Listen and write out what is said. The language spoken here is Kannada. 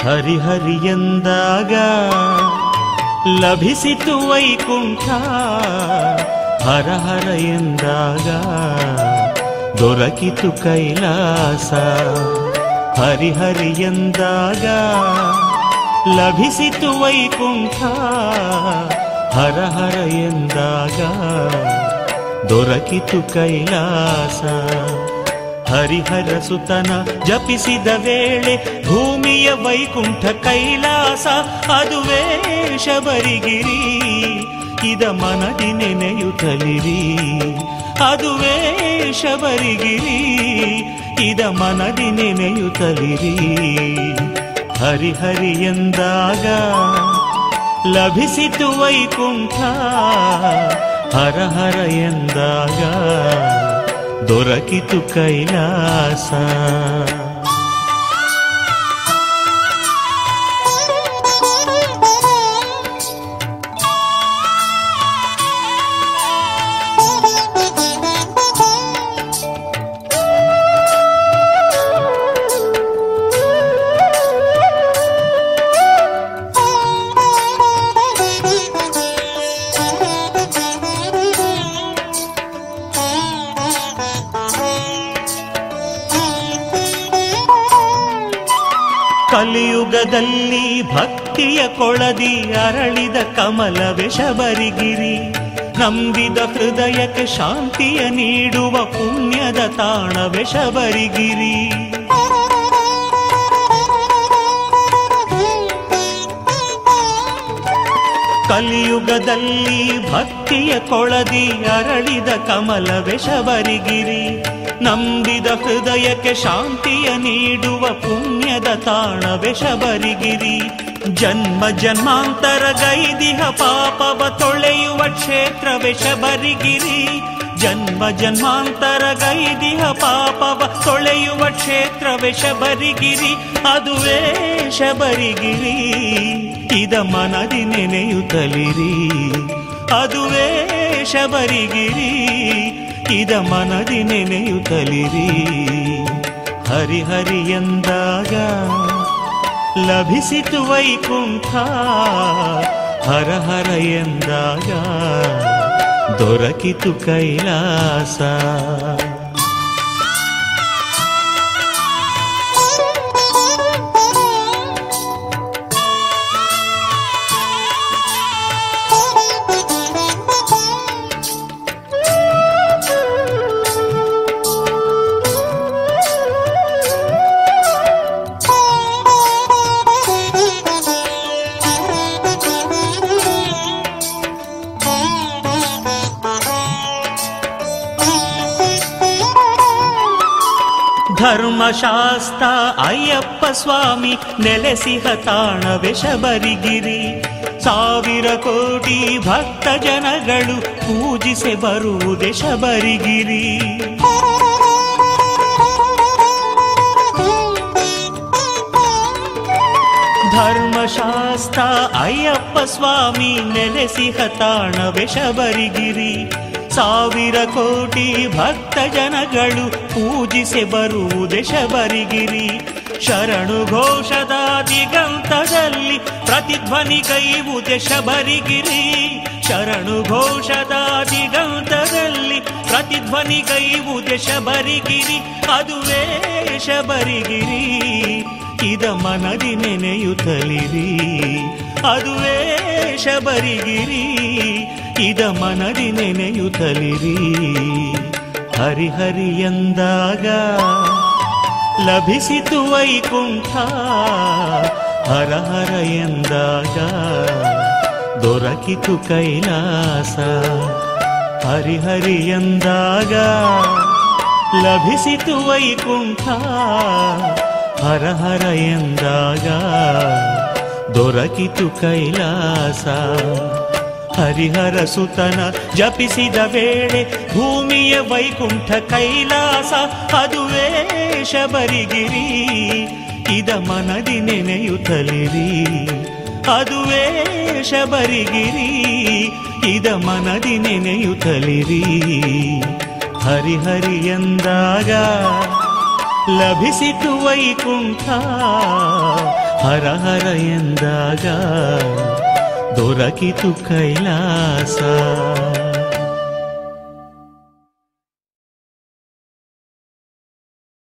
ಹರಿಹರಿ ಎಂದಾಗ ಲಭಿಸಿತು ವೈಕುಂಠ ಹರ ಹರ ಎಂದಾಗ ದೊರಕಿತು ಕೈಲಾಸ ಹರಿಹರಿ ಎಂದಾಗ ಲಭಿಸಿತು ವೈಕುಂಠ ಹರ ಹರ ಎಂದಾಗ ದೊರಕಿತು ಕೈಲಾಸ ಹರಿಹರ ಸುತನ ಜಪಿಸಿದ ವೇಳೆ ಭೂಮಿಯ ವೈಕುಂಠ ಕೈಲಾಸ ಅದುವೇ ಶಬರಿಗಿರಿ ಇದ ಮನದಿ ನೆನೆಯುತ್ತಲಿರಿ ಅದುವೇ ಶಬರಿಗಿರಿ ಇದ ಮನದಿ ನೆನೆಯುತ್ತಲಿರಿ ಹರಿಹರಿ ಎಂದಾಗ ಲಭಿಸಿತು ವೈಕುಂಠ ಹರ ಹರ ಎಂದಾಗ ದೊರಕಿತು ಕೈಲಾಸ ಕಲಿಯುಗದಲ್ಲಿ ಭಕ್ತಿಯ ಕೊಳದಿ ಅರಳಿದ ಕಮಲವೇ ಶಬರಿಗಿರಿ ನಂಬಿದ ಹೃದಯಕ್ಕೆ ಶಾಂತಿಯ ನೀಡುವ ಪುಣ್ಯದ ತಾಣವೇ ಶಬರಿಗಿರಿ ಕಲಿಯುಗದಲ್ಲಿ ಭಕ್ತಿಯ ಕೊಳದಿ ಅರಳಿದ ಕಮಲವೇ ಶಬರಿಗಿರಿ ನಂಬಿದ ಹೃದಯಕ್ಕೆ ಶಾಂತಿಯ ನೀಡುವ ಪುಣ್ಯದ ತಾಣವೇ ಶಬರಿಗಿರಿ ಜನ್ಮ ಜನ್ಮಾಂತರ ಗೈದಿಹ ಪಾಪವ ತೊಳೆಯುವ ಕ್ಷೇತ್ರವೇ ಶಬರಿಗಿರಿ ಜನ್ಮ ಜನ್ಮಾಂತರ ಗೈದಿಹ ಪಾಪವ ತೊಳೆಯುವ ಕ್ಷೇತ್ರವೇ ಶಬರಿಗಿರಿ ಅದುವೇ ಶಬರಿಗಿರಿ ಇದ ಮನದಿ ನೆನೆಯುತ್ತಲಿರಿ ಅದುವೇ ಶಬರಿಗಿರಿ ಇದ ಮನದಿ ನೆನೆಯುತ್ತಲಿರಿ ಹರಿಹರಿ ಎಂದಾಗ ಲಭಿಸಿತು ವೈಕುಂಠ ಹರ ಹರ ಎಂದಾಗ ದೊರಕಿತು ಕೈಲಾಸ ಧರ್ಮಶಾಸ್ತ್ರ ಅಯ್ಯಪ್ಪ ಸ್ವಾಮಿ ನೆಲೆಸಿಹ ತಾಣವೇ ಶಬರಿಗಿರಿ ಸಾವಿರ ಕೋಟಿ ಭಕ್ತ ಜನಗಳು ಪೂಜಿಸೆ ಬರುವುದೇ ಶಬರಿಗಿರಿ ಧರ್ಮಶಾಸ್ತ್ರ ಅಯ್ಯಪ್ಪ ಸ್ವಾಮಿ ನೆಲೆಸಿಹ ತಾಣವೇ ಶಬರಿಗಿರಿ ಸಾವಿರ ಕೋಟಿ ಭಕ್ತ ಜನಗಳು ಪೂಜಿಸೆ ಬರುವುದೇ ಶಬರಿಗಿರಿ ಶರಣು ಘೋಷದ ದಿಗಂತದಲ್ಲಿ ಪ್ರತಿಧ್ವನಿಗೈವುದೇ ಶಬರಿಗಿರಿ ಶರಣು ಘೋಷದ ದಿಗಂತದಲ್ಲಿ ಪ್ರತಿಧ್ವನಿಗೈವುದೇ ಶಬರಿಗಿರಿ ಅದುವೇ ಶಬರಿಗಿರಿ ಇದ ಮನದಿ ನೆನೆಯುತ್ತಲಿರಿ ಅದುವೇ ಶಬರಿಗಿರಿ ಇದ ಮನದಿ ನೆನೆಯುತ್ತಲಿರಿ ಹರಿಹರಿ ಎಂದಾಗ ಲಭಿಸಿತು ವೈಕುಂಠ ಹರ ಹರ ಎಂದಾಗ ದೊರಕಿತು ಕೈಲಾಸ ಹರಿಹರಿ ಎಂದಾಗ ಲಭಿಸಿತು ವೈಕುಂಠ ಹರ ಹರ ಎಂದಾಗ ದೊರಕಿತು ಕೈಲಾಸ ಹರಿಹರ ಸುತನ ಜಪಿಸಿದ ವೇಳೆ ಭೂಮಿಯ ವೈಕುಂಠ ಕೈಲಾಸ ಅದುವೇ ಶಬರಿಗಿರಿ ಇದ ಮನದಿ ನೆನೆಯುತ್ತಲಿರಿ ಅದುವೇ ಶಬರಿಗಿರಿ ಇದ ಮನದಿ ನೆನೆಯುತ್ತಲಿರಿ ಹರಿಹರಿ ಎಂದಾಗ ಲಭಿಸಿತು ವೈಕುಂಠ ಹರ ಹರ ಎಂದಾಗ ದೊರಕಿತು ಕೈಲಾಸ